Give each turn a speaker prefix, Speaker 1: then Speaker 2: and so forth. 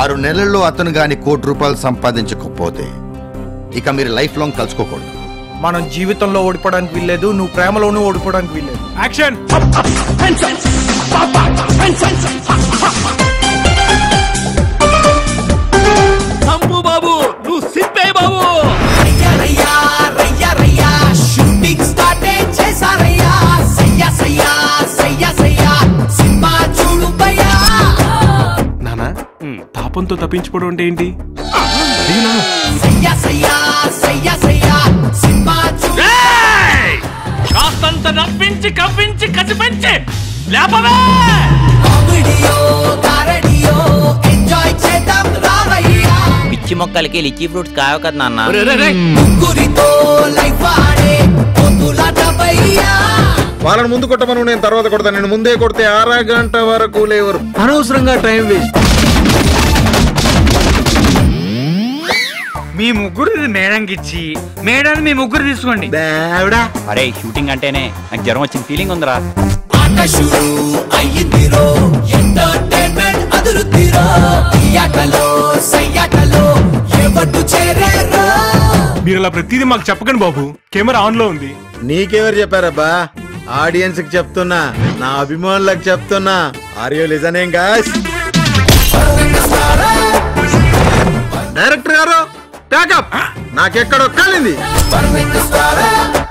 Speaker 1: ఆరు నెలల్లో అతను గాని కోటి రూపాయలు సంపాదించకపోతే ఇక మీరు లైఫ్ లాంగ్ కలుసుకోకూడదు
Speaker 2: మనం జీవితంలో ఓడిపోవడానికి వీల్లేదు నువ్వు ప్రేమలోనూ ఓడిపోవడానికి వీల్లేదు
Speaker 3: యాక్షన్
Speaker 4: సంపు బాబు నువ్వు సిప్పే బాబు
Speaker 5: రయ్యా రయ్యా రయ్యా రయ్యా షూటింగ్ స్టార్టే చేశారయ్యా సయ్యా సయ్యా సయ్యా సయ్యా సినిమా చూడు భయ్యా
Speaker 3: నానా తాపంతో తప్పించుకోవడం అంటే ఏంటి
Speaker 5: సయ్యా సయ్యా సయ్యా సయ్యా సినిమా చూడు
Speaker 4: ఏయ్! కాస్తంత నవ్వించి కవ్వించి కసి పెంచి లేపవే
Speaker 5: కామెడీయో కారడియో ఎంజాయ్ చేద్దాం రావయ్యా
Speaker 6: పిచ్చి మొక్కలకి లిచీ ఫ్రూట్స్ కావు కదా నాన్న
Speaker 4: ఒరే, రే, రే.
Speaker 5: ముగ్గురితో లైఫ్ ఆడే పొద్దులాట భయ్యా
Speaker 7: వాళ్ళని ముందు కొట్టమను నేను తర్వాత కొడతాను నేను ముందే కొడితే అరగంట వరకు లేవరు
Speaker 2: అనవసరంగా టైం వేస్ట్
Speaker 8: మీ ముగ్గురు మేడంకి ఇచ్చి మేడాన్ని మీ ముగ్గురు తీసుకోండి
Speaker 6: అరే షూటింగ్ అంటేనే నాకు జ్వరం వచ్చిన ఫీలింగ్ ఉందిరా
Speaker 5: ఆట షురు అయ్యిందిరో ఎంటర్టైన్మెంట్ అదురుద్దిరో ఈ ఆటలో సయ్యాటలో ఎవరు చేరారో
Speaker 3: మీరు అలా ప్రతిదీ మాకు చెప్పకండి బాబు కెమెరా ఆన్ లో ఉంది
Speaker 7: నీకెవరు చెప్పారబ్బా ఆడియన్స్ కి చెప్తున్నా నా అభిమానులకు చెప్తున్నా ఆర్యో లిజనేం గాస్ డైరెక్టర్ గారు ప్యాకప్ నాకెక్కడో కాలింది
Speaker 5: పర్ఫెక్ట్ స్టార్